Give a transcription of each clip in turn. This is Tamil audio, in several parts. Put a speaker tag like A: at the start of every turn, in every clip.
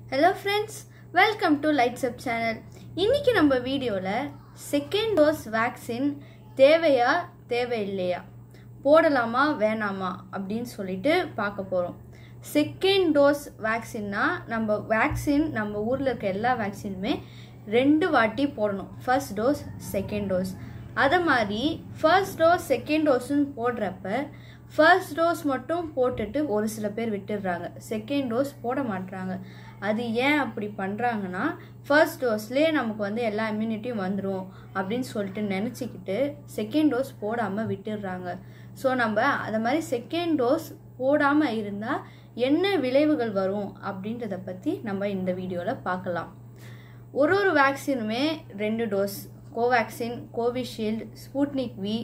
A: hello friends welcome to lights up channel இன்னைக்கு நம்ம வீடியோவில் செகண்ட் டோஸ் வேக்சின் தேவையா தேவையில்லையா போடலாமா வேணாமா அப்படின்னு சொல்லிட்டு பார்க்க போகிறோம் செகண்ட் டோஸ் வேக்சின்னா நம்ம வேக்சின் நம்ம ஊரில் இருக்க எல்லா வேக்சினுமே ரெண்டு வாட்டி போடணும் ஃபர்ஸ்ட் டோஸ் செகண்ட் டோஸ் அதை மாதிரி ஃபர்ஸ்ட் டோஸ் செகண்ட் டோஸ்ன்னு போடுறப்ப ஃபர்ஸ்ட் டோஸ் மட்டும் போட்டுட்டு ஒரு சில பேர் விட்டுடுறாங்க செகண்ட் டோஸ் போட மாட்றாங்க அது ஏன் அப்படி பண்ணுறாங்கன்னா ஃபர்ஸ்ட் டோஸ்லேயே நமக்கு வந்து எல்லா இம்யூனிட்டியும் வந்துடும் அப்படின்னு சொல்லிட்டு நினச்சிக்கிட்டு செகண்ட் டோஸ் போடாமல் விட்டுடுறாங்க ஸோ நம்ம அதை மாதிரி செகண்ட் டோஸ் போடாமல் இருந்தால் என்ன விளைவுகள் வரும் அப்படின்றத பற்றி நம்ம இந்த வீடியோவில் பார்க்கலாம் ஒரு ஒரு வேக்சினுமே ரெண்டு dose Covaxin Covishield Sputnik V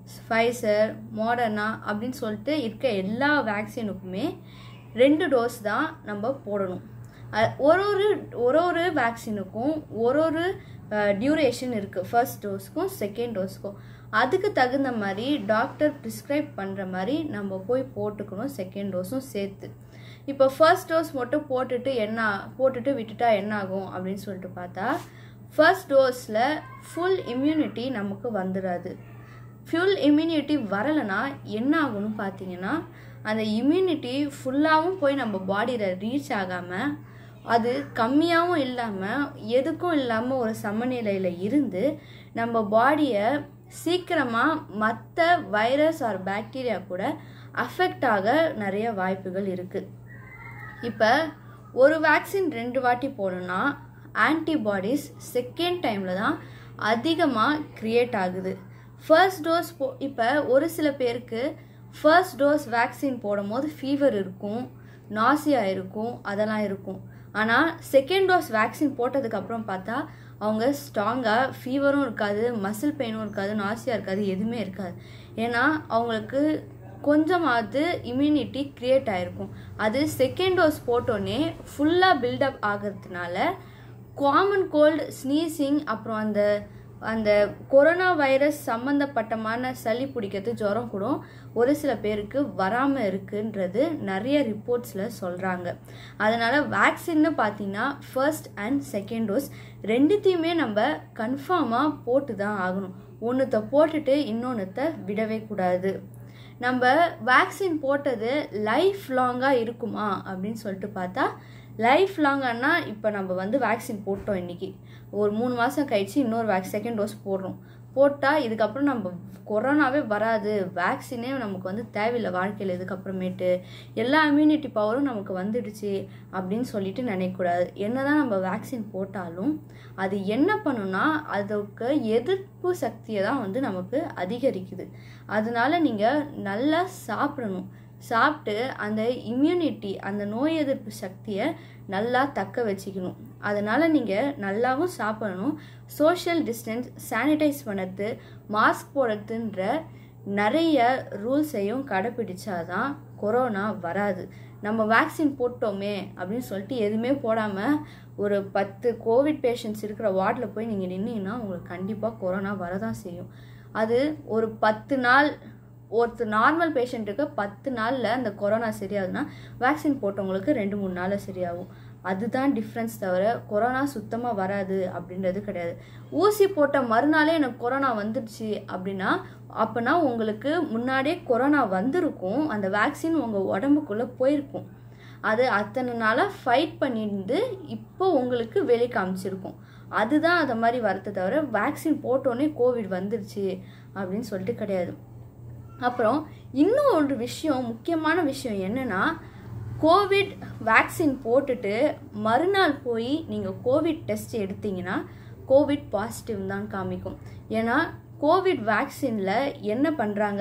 A: Pfizer Moderna அப்படின்னு சொல்லிட்டு இருக்க எல்லா வேக்சினுக்குமே ரெண்டு டோஸ் தான் நம்ம போடணும் அ- ஒரு ஒரு ஒரு ஒரு வேக்சினுக்கும் ஒரு ஒரு டியூரேஷன் இருக்குது ஃபர்ஸ்ட் டோஸ்க்கும் செகண்ட் டோஸ்க்கும் அதுக்கு தகுந்த மாதிரி டாக்டர் ப்ரிஸ்கிரைப் பண்ணுற மாதிரி நம்ம போய் போட்டுக்கணும் செகண்ட் டோஸும் சேர்த்து இப்போ ஃபர்ஸ்ட் டோஸ் மட்டும் போட்டுட்டு என்ன போட்டுட்டு விட்டுட்டா என்ன ஆகும் அப்படின்னு சொல்லிட்டு பார்த்தா ஃபர்ஸ்ட் டோஸில் ஃபுல் இம்யூனிட்டி நமக்கு வந்துடாது ஃபுல் இம்யூனிட்டி வரலைன்னா என்ன ஆகும்னு பார்த்தீங்கன்னா அந்த இம்யூனிட்டி ஃபுல்லாகவும் போய் நம்ம பாடியில் ரீச் ஆகாமல் அது கம்மியாகவும் இல்லாமல் எதுக்கும் இல்லாமல் ஒரு சமநிலையில் இருந்து நம்ம பாடியை சீக்கிரமாக மற்ற வைரஸ் ஆர் பாக்டீரியா கூட அஃபெக்ட் ஆக நிறைய வாய்ப்புகள் இருக்குது இப்போ ஒரு வேக்சின் ரெண்டு வாட்டி போடணும்னா ஆன்டிபாடிஸ் செகண்ட் டைமில் தான் அதிகமாக க்ரியேட் ஆகுது ஃபர்ஸ்ட் டோஸ் போ இப்போ ஒரு சில பேருக்கு ஃபர்ஸ்ட் டோஸ் வேக்சின் போடும்போது ஃபீவர் இருக்கும் நாசியா இருக்கும் அதெல்லாம் இருக்கும் ஆனால் செகண்ட் டோஸ் வேக்சின் போட்டதுக்கப்புறம் பார்த்தா அவங்க ஸ்ட்ராங்காக ஃபீவரும் இருக்காது மசில் பெயினும் இருக்காது நாசியா இருக்காது எதுவுமே இருக்காது ஏன்னா அவங்களுக்கு கொஞ்சமாவது இம்யூனிட்டி க்ரியேட் ஆயிருக்கும் அது செகண்ட் டோஸ் போட்டோன்னே ஃபுல்லாக பில்டப் ஆகிறதுனால காமன் கோல்டு ஸ்னீசிங் அப்புறம் அந்த அந்த கொரோனா வைரஸ் சம்மந்தப்பட்டமான சளி பிடிக்கிறது ஜுரம் கூட ஒரு சில பேருக்கு வராமல் இருக்குன்றது நிறைய ரிப்போர்ட்ஸில் சொல்கிறாங்க அதனால் வேக்சின்னு பார்த்தீங்கன்னா ஃபர்ஸ்ட் அண்ட் செகண்ட் டோஸ் ரெண்டுத்தையுமே நம்ம கன்ஃபார்மாக போட்டு தான் ஆகணும் ஒன்றுத்த போட்டுட்டு இன்னொன்றுத்த விடவே கூடாது நம்ம வேக்சின் போட்டது லைஃப் லாங்காக இருக்குமா அப்படின்னு சொல்லிட்டு பார்த்தா லைஃப் லாங்கானா இப்போ நம்ம வந்து வேக்சின் போட்டோம் இன்னைக்கு ஒரு மூணு மாதம் கழிச்சு இன்னொரு வேக் செகண்ட் டோஸ் போடுறோம் போட்டால் இதுக்கப்புறம் நம்ம கொரோனாவே வராது வேக்சினே நமக்கு வந்து தேவையில்லை வாழ்க்கையில் இதுக்கப்புறமேட்டு எல்லா இம்யூனிட்டி பவரும் நமக்கு வந்துடுச்சு அப்படின்னு சொல்லிட்டு நினைக்கக்கூடாது என்னதான் நம்ம வேக்சின் போட்டாலும் அது என்ன பண்ணுன்னா அதுக்கு எதிர்ப்பு சக்தியை தான் வந்து நமக்கு அதிகரிக்குது அதனால நீங்கள் நல்லா சாப்பிடணும் சாப்பிட்டு அந்த இம்யூனிட்டி அந்த நோய் எதிர்ப்பு சக்தியை நல்லா தக்க வச்சுக்கணும் அதனால் நீங்கள் நல்லாவும் சாப்பிடணும் சோஷியல் டிஸ்டன்ஸ் சானிடைஸ் பண்ணது மாஸ்க் போடுறதுன்ற நிறைய ரூல்ஸையும் கடைப்பிடிச்சாதான் கொரோனா வராது நம்ம வேக்சின் போட்டோமே அப்படின்னு சொல்லிட்டு எதுவுமே போடாமல் ஒரு பத்து கோவிட் பேஷண்ட்ஸ் இருக்கிற வார்டில் போய் நீங்கள் நின்னீங்கன்னா உங்களுக்கு கண்டிப்பாக கொரோனா வரதான் செய்யும் அது ஒரு பத்து நாள் ஒருத்தர் நார்மல் பேஷண்ட்டுக்கு பத்து நாளில் அந்த கொரோனா சரியாகுதுன்னா வேக்சின் போட்டவங்களுக்கு ரெண்டு மூணு நாளில் சரியாகும் அதுதான் டிஃப்ரென்ஸ் தவிர கொரோனா சுத்தமாக வராது அப்படின்றது கிடையாது ஊசி போட்ட மறுநாளே எனக்கு கொரோனா வந்துடுச்சு அப்படின்னா அப்போனா உங்களுக்கு முன்னாடியே கொரோனா வந்திருக்கும் அந்த வேக்சின் உங்கள் உடம்புக்குள்ளே போயிருக்கும் அது அத்தனை நாளாக ஃபைட் பண்ணியிருந்து இப்போ உங்களுக்கு வெளி காமிச்சிருக்கும் அதுதான் அதை மாதிரி வரத்தை தவிர வேக்சின் போட்டோன்னே கோவிட் வந்துருச்சு அப்படின்னு சொல்லிட்டு கிடையாது அப்புறம் இன்னும் ஒரு விஷயம் முக்கியமான விஷயம் என்னன்னா கோவிட் வேக்சின் போட்டுட்டு மறுநாள் போய் நீங்கள் கோவிட் டெஸ்ட் எடுத்தீங்கன்னா கோவிட் பாசிட்டிவ் தான் காமிக்கும் ஏன்னா கோவிட் வேக்சினில் என்ன பண்ணுறாங்க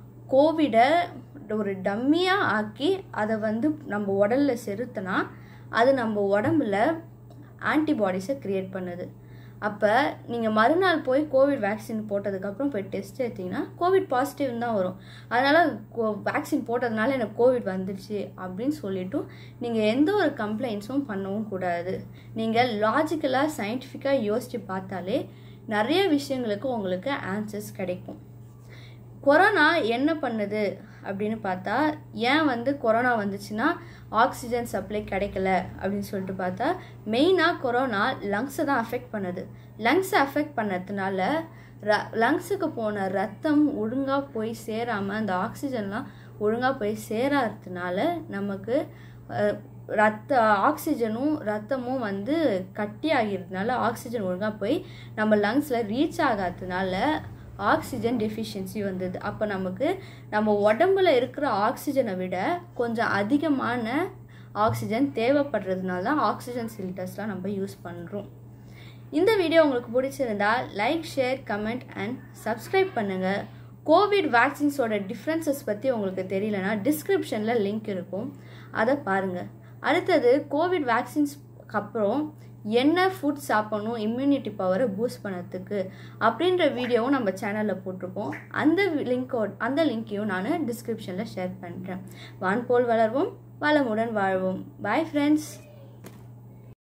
A: கோவிடை ஒரு டம்மியாக ஆக்கி அதை வந்து நம்ம உடல்ல செலுத்தினா அது நம்ம உடம்புல ஆன்டிபாடிஸை க்ரியேட் பண்ணுது அப்போ நீங்கள் மறுநாள் போய் கோவிட் வேக்சின் போட்டதுக்கப்புறம் போய் டெஸ்ட் எடுத்தீங்கன்னா கோவிட் பாசிட்டிவ் தான் வரும் அதனால் கோ வேக்சின் போட்டதுனால எனக்கு கோவிட் வந்துடுச்சு அப்படின்னு சொல்லிட்டு நீங்கள் எந்த ஒரு கம்ப்ளைண்ட்ஸும் பண்ணவும் கூடாது நீங்கள் லாஜிக்கலாக சயின்டிஃபிக்காக யோசித்து பார்த்தாலே நிறைய விஷயங்களுக்கு உங்களுக்கு ஆன்சர்ஸ் கிடைக்கும் கொரோனா என்ன பண்ணுது அப்படின்னு பார்த்தா ஏன் வந்து கொரோனா வந்துச்சுன்னா ஆக்சிஜன் சப்ளை கிடைக்கல அப்படின்னு சொல்லிட்டு பார்த்தா மெயினாக கொரோனா லங்ஸை தான் அஃபெக்ட் பண்ணுது லங்ஸை அஃபெக்ட் பண்ணதுனால ர லங்ஸுக்கு போன ரத்தம் ஒழுங்காக போய் சேராமல் அந்த ஆக்சிஜன்லாம் ஒழுங்காக போய் சேராததுனால நமக்கு அஹ், ரத்த ஆக்சிஜனும் ரத்தமும் வந்து கட்டி ஆகிறதுனால ஆக்சிஜன் ஒழுங்காக போய் நம்ம லங்ஸில் ரீச் ஆகாததுனால ஆக்சிஜன் டெஃபிஷியன்சி வந்தது அப்போ நமக்கு நம்ம உடம்புல இருக்கிற ஆக்சிஜனை விட கொஞ்சம் அதிகமான ஆக்சிஜன் தேவைப்படுறதுனால தான் ஆக்சிஜன் சிலிண்டர்ஸ்லாம் நம்ம யூஸ் பண்ணுறோம் இந்த வீடியோ உங்களுக்கு பிடிச்சிருந்தா like share comment and subscribe பண்ணுங்கள் கோவிட் வேக்சின்ஸோட டிஃப்ரென்சஸ் பற்றி உங்களுக்கு தெரியலனா டிஸ்கிரிப்ஷனில் லிங்க் இருக்கும் அதை பாருங்கள் அடுத்தது கோவிட் வேக்சின்ஸ்க்கு அப்புறம் என்ன ஃபுட் சாப்பிடணும் இம்யூனிட்டி பவரை பூஸ்ட் பண்ணதுக்கு அப்படின்ற வீடியோவும் நம்ம சேனலில் போட்டிருக்கோம் அந்த லிங்கோ அந்த லிங்க்கையும் நான் டிஸ்கிரிப்ஷனில் ஷேர் பண்ணுறேன் வான் போல் வளர்வோம் வளமுடன் வாழ்வோம் பாய் ஃப்ரெண்ட்ஸ்